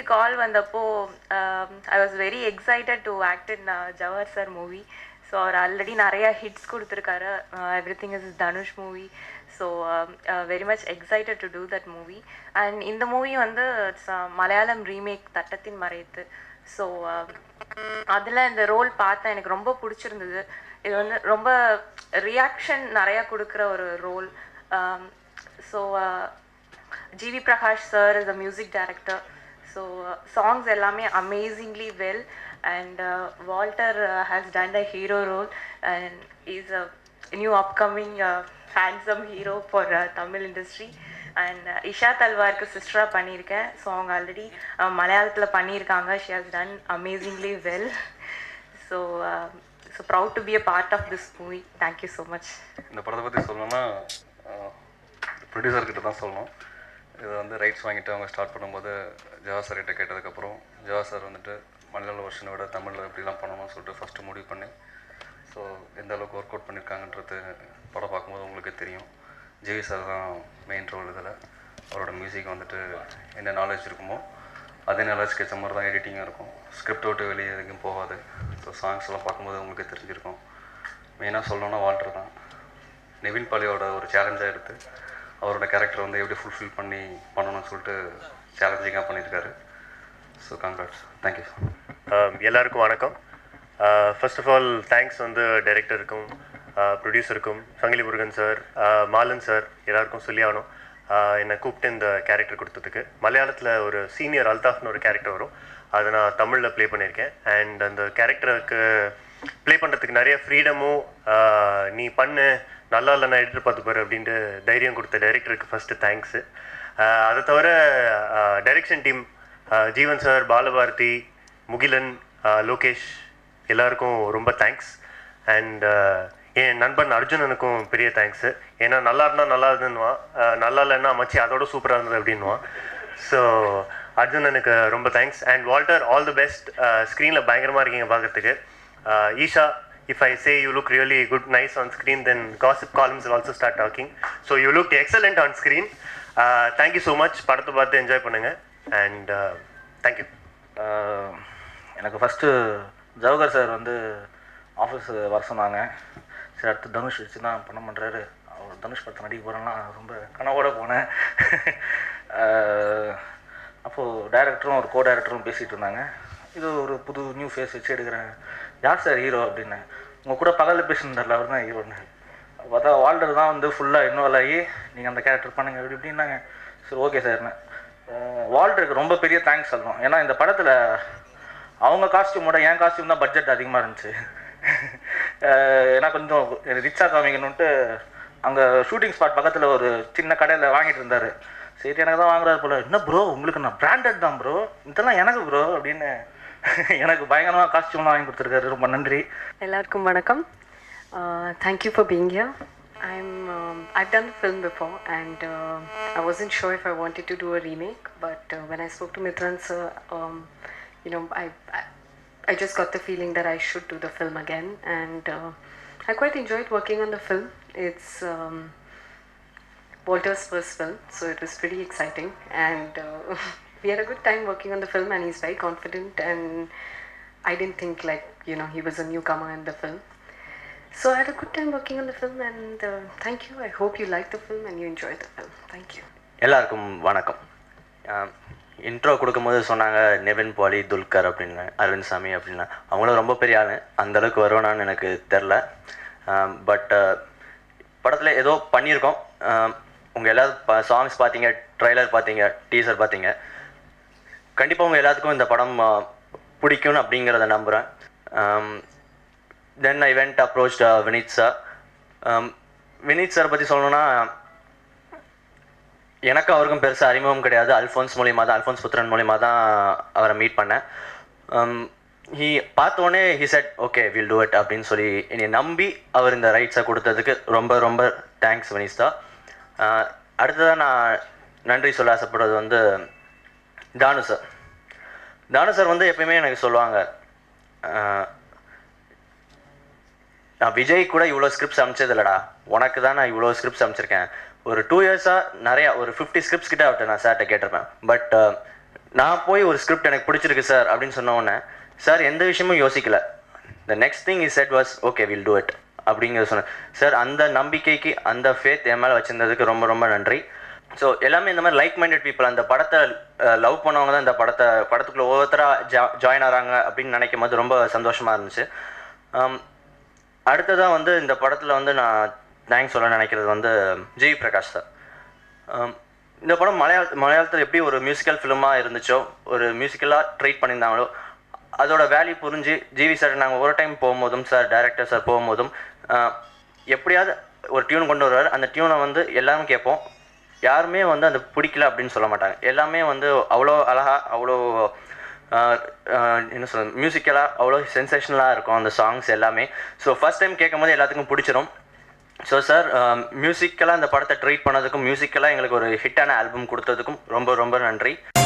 கால் வந்தப்போ I was very excited to act in Jawahar sir movie so அவர் already நிறைய hits கொடுத்துருக்காரு everything is Dhanush movie so very much excited to do that movie and இந்த movie வந்து it's a Malayalam remake தட்டத்தின் மறைத்து so அதில் இந்த role பார்த்தேன் எனக்கு ரொம்ப பிடிச்சிருந்தது இது வந்து ரொம்ப ரியாக்ஷன் நிறையா கொடுக்குற ஒரு role so G V Prakash sir is a music director so songs எல்லாமே amazingly well and Walter has done a hero role and is a new upcoming handsome hero for Tamil industry and Isha தல்வாருக்கு சிஸ்டராக பண்ணியிருக்கேன் ஸோ அவங்க ஆல்ரெடி மலையாளத்தில் பண்ணியிருக்காங்க she has done amazingly well so so proud to be a part of this movie thank you so much இந்த படத்தை பற்றி சொல்லணும்னா ப்ரொடியூசர்கிட்ட தான் சொல்லணும் இது வந்து ரைட்ஸ் வாங்கிட்டு அவங்க ஸ்டார்ட் பண்ணும்போது ஜவா சார் கிட்ட கேட்டதுக்கப்புறம் ஜவா சார் வந்துட்டு மலையாள வருஷனை விட தமிழில் எப்படிலாம் பண்ணணும்னு சொல்லிட்டு ஃபஸ்ட்டு முடிவு பண்ணி ஸோ எந்த அளவுக்கு ஒர்க் அவுட் பண்ணியிருக்காங்கன்றது படம் பார்க்கும்போது உங்களுக்கே தெரியும் ஜெவி சார் தான் மெயின் ரோல் இதில் அவரோட மியூசிக் வந்துட்டு என்ன நாலேஜ் இருக்குமோ அதே நாலேஜ்க்கு ஏற்ற மாதிரி தான் எடிட்டிங்காக இருக்கும் ஸ்கிரிப்ட் விட்டு வெளியே எதுக்கும் போகாது ஸோ சாங்ஸ் எல்லாம் பார்க்கும்போது உங்களுக்கே தெரிஞ்சிருக்கும் மெயினாக சொல்லணும்னா வால்டர் தான் நிவின் பாலியோட ஒரு சேலஞ்சாக எடுத்து அவரோட கேரக்டர் வந்து எப்படி ஃபுல்ஃபில் பண்ணி பண்ணணும்னு சொல்லிட்டு சேலஞ்சிங்காக பண்ணியிருக்காரு ஸோ கங்க்ராட்ஸ் தேங்க்யூ எல்லாருக்கும் வணக்கம் ஃபர்ஸ்ட் ஆஃப் ஆல் தேங்க்ஸ் வந்து டைரக்டருக்கும் ப்ரொடியூசருக்கும் சங்கிலி முருகன் சார் மாலன் சார் எல்லாருக்கும் சொல்லி ஆகணும் ஆஹ் என்னை கூப்பிட்டு இந்த கேரக்டர் கொடுத்ததுக்கு மலையாளத்தில் ஒரு சீனியர் அல்தாஃப்னு ஒரு கேரக்டர் வரும் அதை நான் தமிழில் ப்ளே பண்ணியிருக்கேன் அண்ட் அந்த கேரக்டருக்கு ப்ளே பண்ணுறதுக்கு நிறைய ஃப்ரீடமும் நீ பண்ணு நல்லா இல்லை நான் எடிட்டர் பார்த்து பாரு அப்படின்ட்டு தைரியம் கொடுத்த டைரக்டருக்கு ஃபஸ்ட்டு தேங்க்ஸு அதை தவிர direction team Jeevan sir Balabharathi Mugilan ஆஹ் லோகேஷ் எல்லாருக்கும் ரொம்ப தேங்க்ஸ் அண்ட் என் நண்பன் அர்ஜுனனுக்கும் பெரிய தேங்க்ஸு ஏன்னா நல்லா இருந்தால் நல்லா இருந்துன்னுவான் ஆஹ் நல்லா இல்லைன்னா மச்சி அதோட சூப்பராக இருந்தது அப்படின்னுவான் ஸோ அர்ஜுனனுக்கு ரொம்ப thanks and Walter all the best ஸ்க்ரீனில் பயங்கரமாக இருக்கீங்க பார்க்கறதுக்கு uh, Isha, if I say you look really good, nice on screen, then gossip columns will also start talking. So you looked excellent on screen. Uh, thank you so much. படத்தை பார்த்து enjoy பண்ணுங்க and thank you ah எனக்கு first Jawahar sir வந்து office வர சொன்னாங்க சரி அடுத்து தனுஷ் வச்சு தான் பணம் பண்ணுறாரு அவர் தனுஷ் படத்தை நடிக்க போகிறேன்னா ரொம்ப கனவோட போனேன் அப்போது டைரக்டரும் ஒரு கோ டைரக்டரும் பேசிகிட்டு இருந்தாங்க இது ஒரு புது நியூ ஃபேஸ் வச்சு எடுக்கிறேன் யார் சார் ஹீரோ அப்படின்னு உங்கள் கூட பகலில் பேசியிருந்தார்ல அவர் தான் ஹீரோன்னு பார்த்தா வால்டர் தான் வந்து ஃபுல்லாக இன்வால்வ் ஆகி நீங்கள் அந்த கேரக்டர் பண்ணுங்க அப்படி இப்படின்னாங்க சரி ஓகே சார்னு வால்டருக்கு ரொம்ப பெரிய தேங்க்ஸ் சொல்லணும் ஏன்னா இந்த படத்தில் அவங்க காஸ்டியூமோட என் காஸ்டியூம் தான் பட்ஜெட் அதிகமாக இருந்துச்சு அஹ் ஏன்னா கொஞ்சம் ரிச்சாக காமிக்கணுன்ட்டு அங்கே ஷூட்டிங் ஸ்பாட் பக்கத்தில் ஒரு சின்ன கடையில் வாங்கிட்டு இருந்தார் சரி எனக்கு தான் வாங்குறாரு போல என்ன ப்ரோ உங்களுக்கு நான் பிராண்டட் தான் ப்ரோ இதெல்லாம் எனக்கு ப்ரோ அப்படின்னு எனக்கு பயங்கரமாக காஸ்டியூம்லாம் வாங்கி கொடுத்துருக்காரு ரொம்ப நன்றி எல்லாருக்கும் வணக்கம் thank you for being here I'm um, I've done the film before and uh, I wasn't sure if I wanted to do a remake but uh, when I spoke to Mithran sir um, you know I, I I just got the feeling that I should do the film again and uh, I quite enjoyed working on the film it's um, Walter's first film, so it was pretty exciting. And uh, we had a good time working on the film, and he's very confident. And I didn't think like you know he was a newcomer in the film. So I had a good time working on the film, and uh, thank you. I hope you like the film and you enjoy the film. Thank you. எல்லாருக்கும் வணக்கம் intro கொடுக்கும்போது சொன்னாங்க Nivin poly Dulquer அப்படின்னு அரவிந்த் சாமி அப்படின்னா அவங்களும் ரொம்ப பெரிய ஆள் அந்த அளவுக்கு வருவானான்னு எனக்கு தெரில பட் படத்தில் ஏதோ பண்ணியிருக்கோம் உங்கள் எல்லாரும் சாங்ஸ் பார்த்தீங்க ட்ரைலர் பார்த்தீங்க டீசர் பார்த்தீங்க கண்டிப்பாக உங்கள் எல்லாத்துக்கும் இந்த படம் ஆஹ், பிடிக்கும்னு அப்படிங்கிறத நம்புகிறேன் then I went approach Vineet sir Vineet sir பற்றி சொல்லணும்னா எனக்கும் அவருக்கும் பெருசாக அறிமுகம் கிடையாது அல்ஃபோன்ஸ் மூலியமா தான் அல்ஃபோன்ஸ் புத்திரன் மூலியமா தான் அவரை மீட் பண்ணேன் ஹி பார்த்தோன்னே he said okay will do it அப்படின்னு சொல்லி என்னை நம்பி அவர் இந்த ரைட்ஸை கொடுத்ததுக்கு ரொம்ப ரொம்ப தேங்க்ஸ் வினிஸ்தா அடுத்ததாக நான் நன்றி சொல்ல ஆசைப்படுறது வந்து தானு சார் தானு சார் வந்து எப்பயுமே எனக்கு சொல்லுவாங்க ஆஹ், நான் விஜய் கூட இவ்வளோ ஸ்கிரிப்ட்ஸ் அமிச்சது இல்லடா உனக்கு தான் நான் இவ்வளோ ஸ்கிரிப்ட்ஸ் அமிச்சிருக்கேன் ஒரு டூ இயர்ஸாக நிறையா ஒரு ஃபிஃப்டி ஸ்கிரிப்ட்ஸ் கிட்ட அவர்கிட்ட நான் சார்கிட்ட கேட்டிருப்பேன் பட் நான் போய் ஒரு ஸ்கிரிப்ட் எனக்கு பிடிச்சிருக்கு சார் அப்படின்னு சொன்ன உடனே சார் எந்த விஷயமும் யோசிக்கல the next thing is said was okay will do it அப்படிங்கிறத சொன்னேன் சார் அந்த நம்பிக்கைக்கு அந்த ஃபேத் என் மேலே வச்சிருந்ததுக்கு ரொம்ப ரொம்ப நன்றி ஸோ எல்லாமே இந்த மாதிரி லைக் மைண்டட் பீப்புள் அந்த படத்தை லவ் பண்ணவங்க தான் இந்த படத்தை படத்துக்குள்ள ஒவ்வொருத்தராக ஜா ஜாயின் ஆகிறாங்க அப்படின்னு நினைக்கும் போது ரொம்ப சந்தோஷமாக இருந்துச்சு ஆம், அடுத்ததாக வந்து இந்த படத்தில் வந்து நான் தேங்க்ஸ் சொல்ல நினைக்கிறது வந்து ஜி பிரகாஷ் சார் ஆம், இந்த படம் மலையாள மலையாளத்தில் எப்படி ஒரு மியூசிக்கல் ஃபிலிமாக இருந்துச்சோ ஒரு மியூசிக்கலாக ட்ரீட் பண்ணியிருந்தாங்களோ அதோட வேல்யூ புரிஞ்சு ஜிவி சார் நாங்கள் ஒரு டைம் போகும்போதும் சார் டைரக்டர் சார் போகும்போதும் ஆ, எப்படியாவது ஒரு டியூன் கொண்டு வருவார் அந்த டியூனை வந்து எல்லாரும் கேட்போம் யாருமே வந்து அந்த பிடிக்கல அப்படின்னு சொல்ல மாட்டாங்க எல்லாமே வந்து அவ்வளோ அழகாக அவ்வளோ ஆஹ், ஆஹ், என்ன சொல்றது மியூசிக்கலாக அவ்வளோ சென்சேஷனலாக இருக்கும் அந்த சாங்ஸ் எல்லாமே ஸோ ஃபர்ஸ்ட் டைம் கேட்கும் போது எல்லாத்துக்கும் பிடிச்சிரும் ஸோ சார் மியூசிக்கலாக இந்த படத்தை ட்ரீட் பண்ணதுக்கும் மியூசிக்கலாக எங்களுக்கு ஒரு ஹிட்டான ஆல்பம் கொடுத்ததுக்கும் ரொம்ப ரொம்ப நன்றி